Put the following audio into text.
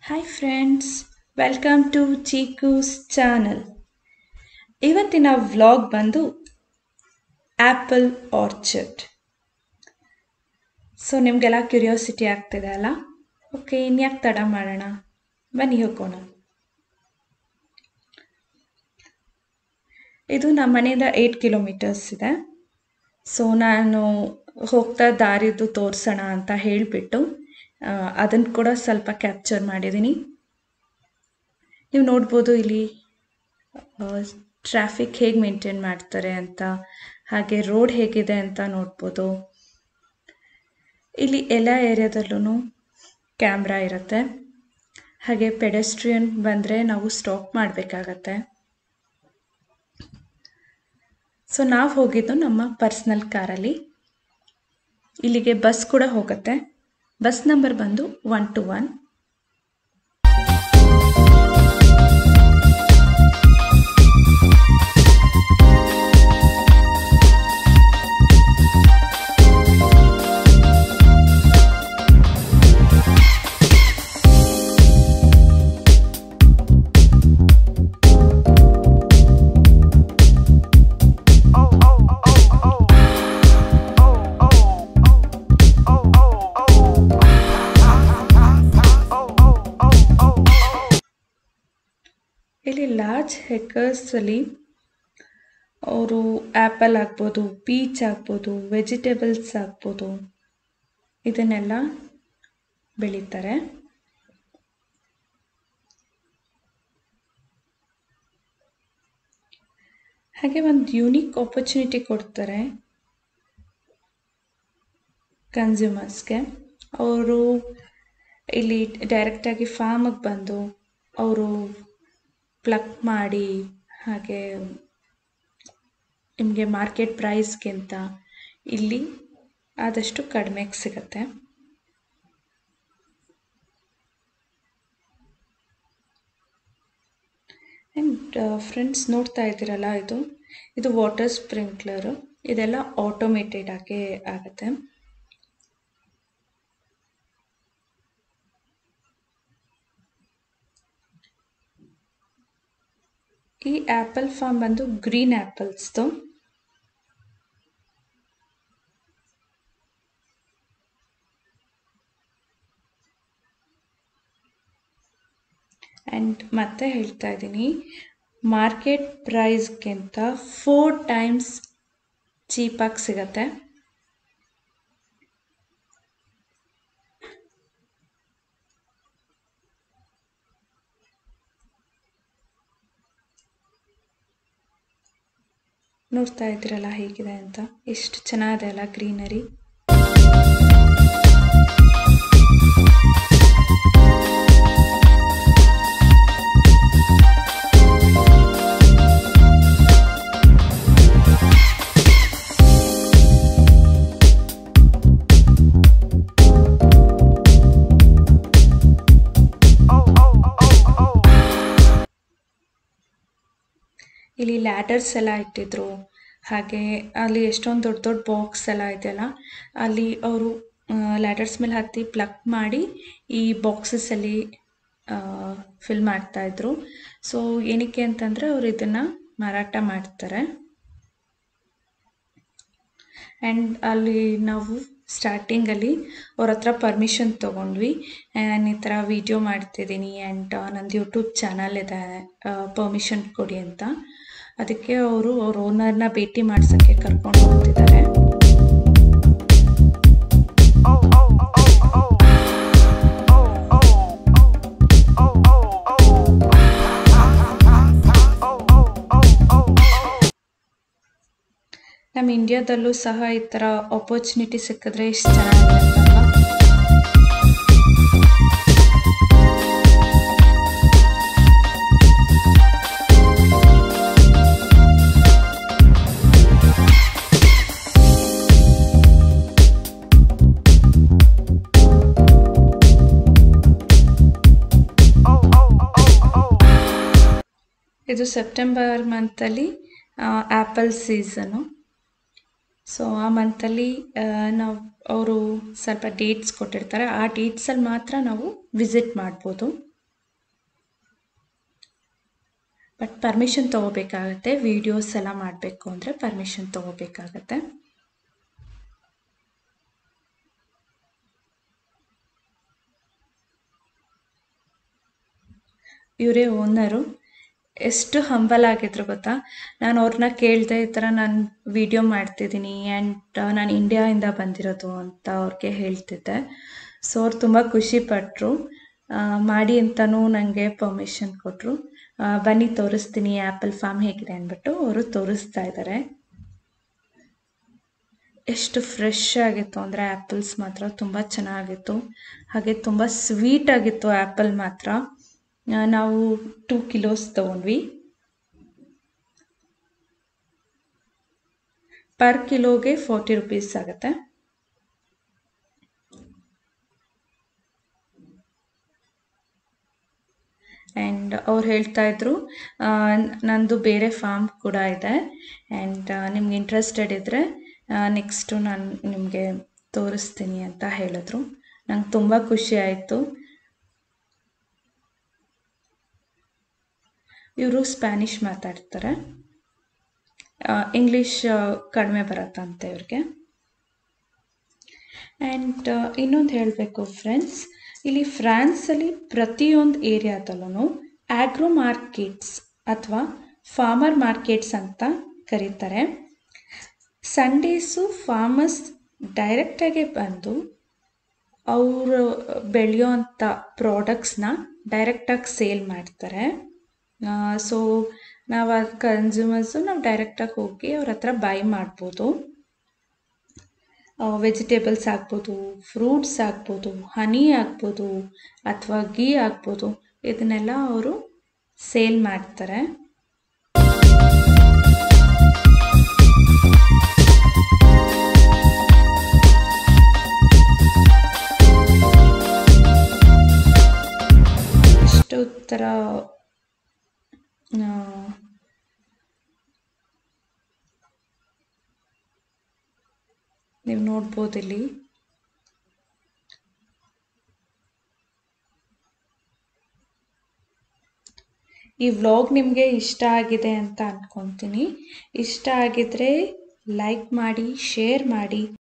hi friends welcome to Cheekoos channel ಇವತ್ತಿನ vlog ಬಂದು apple orchard so ನಿಮಗೆಲ್ಲ ಕ್ಯೂರಿಯಾಸಿಟಿ ಆಗ್ತಿದೆ ಅಲ್ಲ ಓಕೆ ಇನ್ಯಾಕೆ ತಡ ಮಾಡೋಣ ಬನ್ನಿ ಹೋಗೋಣ ಇದು ನಮ್ಮ ಮನೆಯಿಂದ ಏಯ್ಟ್ ಕಿಲೋಮೀಟರ್ಸ್ ಇದೆ ಸೊ ನಾನು ಹೋಗ್ತಾ ದಾರಿದು ತೋರಿಸೋಣ ಅಂತ ಹೇಳಿಬಿಟ್ಟು ಅದನ್ನು ಕೂಡ ಸ್ವಲ್ಪ ಕ್ಯಾಪ್ಚರ್ ಮಾಡಿದ್ದೀನಿ ನೀವು ನೋಡ್ಬೋದು ಇಲ್ಲಿ ಟ್ರಾಫಿಕ್ ಹೇಗೆ ಮೇಂಟೈನ್ ಮಾಡ್ತಾರೆ ಅಂತ ಹಾಗೆ ರೋಡ್ ಹೇಗಿದೆ ಅಂತ ನೋಡ್ಬೋದು ಇಲ್ಲಿ ಎಲ್ಲ ಏರಿಯಾದಲ್ಲೂ ಕ್ಯಾಮ್ರಾ ಇರುತ್ತೆ ಹಾಗೆ ಪೆಡೆಸ್ಟ್ರಿಯನ್ ಬಂದರೆ ನಾವು ಸ್ಟಾಪ್ ಮಾಡಬೇಕಾಗತ್ತೆ ಸೊ ನಾವು ಹೋಗಿದ್ದು ನಮ್ಮ ಪರ್ಸ್ನಲ್ ಕಾರಲ್ಲಿ ಇಲ್ಲಿಗೆ ಬಸ್ ಕೂಡ ಹೋಗುತ್ತೆ ಬಸ್ ನಂಬರ್ ಬಂದು ಒನ್ ಟು ಒನ್ ಇಲ್ಲಿ ಲಾರ್ಜ್ ಹೆಕರ್ಸಲ್ಲಿ ಅವರು ಆ್ಯಪಲ್ ಆಗ್ಬೋದು ಪೀಚ್ ಆಗ್ಬೋದು ವೆಜಿಟೇಬಲ್ಸ್ ಆಗ್ಬೋದು ಇದನ್ನೆಲ್ಲ ಬೆಳೀತಾರೆ ಹಾಗೆ ಒಂದು ಯೂನಿಕ್ ಆಪರ್ಚುನಿಟಿ ಕೊಡ್ತಾರೆ ಕನ್ಸ್ಯೂಮರ್ಸ್ಗೆ ಅವರು ಇಲ್ಲಿ ಡೈರೆಕ್ಟಾಗಿ ಫಾರ್ಮಿಗೆ ಬಂದು ಅವರು ಪ್ಲಕ್ ಮಾಡಿ ಹಾಗೆ ನಿಮಗೆ ಮಾರ್ಕೆಟ್ ಪ್ರೈಸ್ಗಿಂತ ಇಲ್ಲಿ ಆದಷ್ಟು ಕಡಿಮೆಗೆ ಸಿಗುತ್ತೆ ಆ್ಯಂಡ್ ಫ್ರೆಂಡ್ಸ್ ನೋಡ್ತಾ ಇದ್ದೀರಲ್ಲ ಇದು ಇದು ವಾಟರ್ ಸ್ಪ್ರಿಂಕ್ಲರು ಇದೆಲ್ಲ ಆಟೋಮೇಟೆಡ್ ಆಗಿ ಆಗುತ್ತೆ ಈ ಆ್ಯಪಲ್ ಫಾರ್ಮ್ ಬಂದು ಗ್ರೀನ್ ಆ್ಯಪಲ್ಸ್ದು ಆ್ಯಂಡ್ ಮತ್ತೆ ಹೇಳ್ತಾ ಇದ್ದೀನಿ ಮಾರ್ಕೆಟ್ ಪ್ರೈಸ್ಗಿಂತ ಫೋರ್ ಟೈಮ್ಸ್ ಚೀಪಾಗಿ ಸಿಗತ್ತೆ ನೋಡ್ತಾ ಇದ್ದೀರಲ್ಲ ಹೇಗಿದೆ ಅಂತ ಎಷ್ಟು ಚೆನ್ನಾಗಿದೆ ಅಲ್ಲ ಗ್ರೀನರಿ ಇಲ್ಲಿ ಲ್ಯಾಡರ್ಸ್ ಎಲ್ಲ ಇಟ್ಟಿದ್ರು ಹಾಗೆ ಅಲ್ಲಿ ಎಷ್ಟೊಂದು ದೊಡ್ಡ ದೊಡ್ಡ ಬಾಕ್ಸ್ ಎಲ್ಲ ಇದೆಯಲ್ಲ ಅಲ್ಲಿ ಅವರು ಲ್ಯಾಡರ್ಸ್ ಮೇಲೆ ಹತ್ತಿ ಪ್ಲಕ್ ಮಾಡಿ ಈ ಬಾಕ್ಸಸ್ಸಲ್ಲಿ ಫಿಲ್ ಮಾಡ್ತಾಯಿದ್ರು ಸೊ ಏನಕ್ಕೆ ಅಂತಂದರೆ ಅವರು ಇದನ್ನು ಮಾರಾಟ ಮಾಡ್ತಾರೆ ಆ್ಯಂಡ್ ಅಲ್ಲಿ ನಾವು ಸ್ಟಾರ್ಟಿಂಗಲ್ಲಿ ಅವ್ರ ಹತ್ರ ಪರ್ಮಿಷನ್ ತೊಗೊಂಡ್ವಿ ಆ್ಯಂಡ್ ಈ ಥರ ವೀಡಿಯೋ ಮಾಡ್ತಿದ್ದೀನಿ ಆ್ಯಂಡ್ ನಂದು ಯೂಟ್ಯೂಬ್ ಚಾನಲ್ ಇದೆ ಪರ್ಮಿಷನ್ ಕೊಡಿ ಅಂತ ಅದಕ್ಕೆ ಅವರು ಅವ್ರ ಓನರ್ನ ಭೇಟಿ ಮಾಡ್ಸೋಕ್ಕೆ ಕರ್ಕೊಂಡು ಹೋಗ್ತಿದ್ದಾರೆ ನಮ್ಮ ಇಂಡಿಯಾದಲ್ಲೂ ಸಹ ಈ ಥರ ಆಪರ್ಚುನಿಟಿ ಸಿಕ್ಕಿದ್ರೆ ಎಷ್ಟು ಚೆನ್ನಾಗಿರುತ್ತಲ್ವ ಇದು ಸೆಪ್ಟೆಂಬರ್ ಮಂತಲ್ಲಿ ಆ್ಯಪಲ್ ಸೀಸನು ಸೊ ಆ ಮಂತಲ್ಲಿ ನಾವು ಅವರು ಸ್ವಲ್ಪ ಡೇಟ್ಸ್ ಕೊಟ್ಟಿರ್ತಾರೆ ಆ ಡೇಟ್ಸಲ್ಲಿ ಮಾತ್ರ ನಾವು ವಿಸಿಟ್ ಮಾಡ್ಬೋದು ಬಟ್ ಪರ್ಮಿಷನ್ ತೊಗೋಬೇಕಾಗತ್ತೆ ವೀಡಿಯೋಸ್ ಎಲ್ಲ ಮಾಡಬೇಕು ಅಂದರೆ ಪರ್ಮಿಷನ್ ತೊಗೋಬೇಕಾಗತ್ತೆ ಇವರೇ ಓನರು ಎಷ್ಟು ಹಂಬಲ್ ಆಗಿದ್ರು ಗೊತ್ತಾ ನಾನು ಅವ್ರನ್ನ ಕೇಳಿದೆ ಈ ಥರ ನಾನು ವಿಡಿಯೋ ಮಾಡ್ತಿದ್ದೀನಿ ಆ್ಯಂಡ್ ನಾನು ಇಂಡಿಯಾಯಿಂದ ಬಂದಿರೋದು ಅಂತ ಅವ್ರಿಗೆ ಹೇಳ್ತಿದ್ದೆ ಸೊ ಅವ್ರು ತುಂಬ ಖುಷಿಪಟ್ಟರು ಮಾಡಿ ಅಂತಲೂ ನನಗೆ ಪರ್ಮಿಷನ್ ಕೊಟ್ಟರು ಬನ್ನಿ ತೋರಿಸ್ತೀನಿ ಆ್ಯಪಲ್ ಫಾರ್ಮ್ ಹೇಗಿದೆ ಅಂದ್ಬಿಟ್ಟು ಅವರು ತೋರಿಸ್ತಾ ಇದ್ದಾರೆ ಎಷ್ಟು ಫ್ರೆಶ್ ಆಗಿತ್ತು ಅಂದರೆ ಆ್ಯಪಲ್ಸ್ ಮಾತ್ರ ತುಂಬ ಚೆನ್ನಾಗಿತ್ತು ಹಾಗೆ ತುಂಬ ಸ್ವೀಟ್ ಆಗಿತ್ತು ಆ್ಯಪಲ್ ಮಾತ್ರ ಆ, ನಾವು ಟೂ ಕಿಲೋಸ್ ತೊಗೊಂಡ್ವಿ ಪರ್ ಕಿಲೋಗೆ ಫೋರ್ಟಿ ರುಪೀಸ್ ಆಗುತ್ತೆ ಆ್ಯಂಡ್ ಅವ್ರು ಹೇಳ್ತಾ ಇದ್ರು ಆ, ನಂದು ಬೇರೆ ಫಾರ್ಮ್ ಕೂಡ ಇದೆ ಆ್ಯಂಡ್ ನಿಮ್ಗೆ ಇಂಟ್ರೆಸ್ಟೆಡ್ ಇದ್ದರೆ ನೆಕ್ಸ್ಟು ನಾನು ನಿಮಗೆ ತೋರಿಸ್ತೀನಿ ಅಂತ ಹೇಳಿದ್ರು ನಂಗೆ ತುಂಬ ಖುಷಿ ಆಯಿತು ಇವರು ಸ್ಪ್ಯಾನಿಷ್ ಮಾತಾಡ್ತಾರೆ ಇಂಗ್ಲೀಷ್ ಕಡಿಮೆ ಬರುತ್ತಂತೆ ಇವ್ರಿಗೆ ಆ್ಯಂಡ್ ಇನ್ನೊಂದು ಹೇಳಬೇಕು ಫ್ರೆಂಡ್ಸ್ ಇಲ್ಲಿ ಫ್ರಾನ್ಸಲ್ಲಿ ಪ್ರತಿಯೊಂದು ಏರಿಯಾದಲ್ಲೂ ಆಗ್ರೋ ಮಾರ್ಕೆಟ್ಸ್ ಅಥವಾ ಫಾರ್ಮರ್ ಮಾರ್ಕೆಟ್ಸ್ ಅಂತ ಕರೀತಾರೆ ಸಂಡೇಸು ಫಾರ್ಮರ್ಸ್ ಡೈರೆಕ್ಟಾಗಿ ಬಂದು ಅವರು ಬೆಳೆಯೋವಂಥ ಪ್ರಾಡಕ್ಟ್ಸ್ನ ಡೈರೆಕ್ಟಾಗಿ ಸೇಲ್ ಮಾಡ್ತಾರೆ ಸೊ ನಾವು ಅದು ಕನ್ಸ್ಯೂಮರ್ಸು ನಾವು ಡೈರೆಕ್ಟಾಗಿ ಹೋಗಿ ಅವ್ರ ಹತ್ರ ಬೈ ಮಾಡ್ಬೋದು ವೆಜಿಟೇಬಲ್ಸ್ ಆಗ್ಬೋದು ಫ್ರೂಟ್ಸ್ ಆಗ್ಬೋದು ಹನಿ ಆಗ್ಬೋದು ಅಥವಾ ಗೀ ಆಗ್ಬೋದು ಇದನ್ನೆಲ್ಲ ಅವರು ಸೇಲ್ ಮಾಡ್ತಾರೆ ಎಷ್ಟು ಥರ ಆ, ನೀವು ನೋಡ್ಬೋದು ಇಲ್ಲಿ ಈ ವ್ಲಾಗ್ ನಿಮಗೆ ಇಷ್ಟ ಆಗಿದೆ ಅಂತ ಅಂದ್ಕೊತೀನಿ ಇಷ್ಟ ಆಗಿದ್ರೆ ಲೈಕ್ ಮಾಡಿ ಶೇರ್ ಮಾಡಿ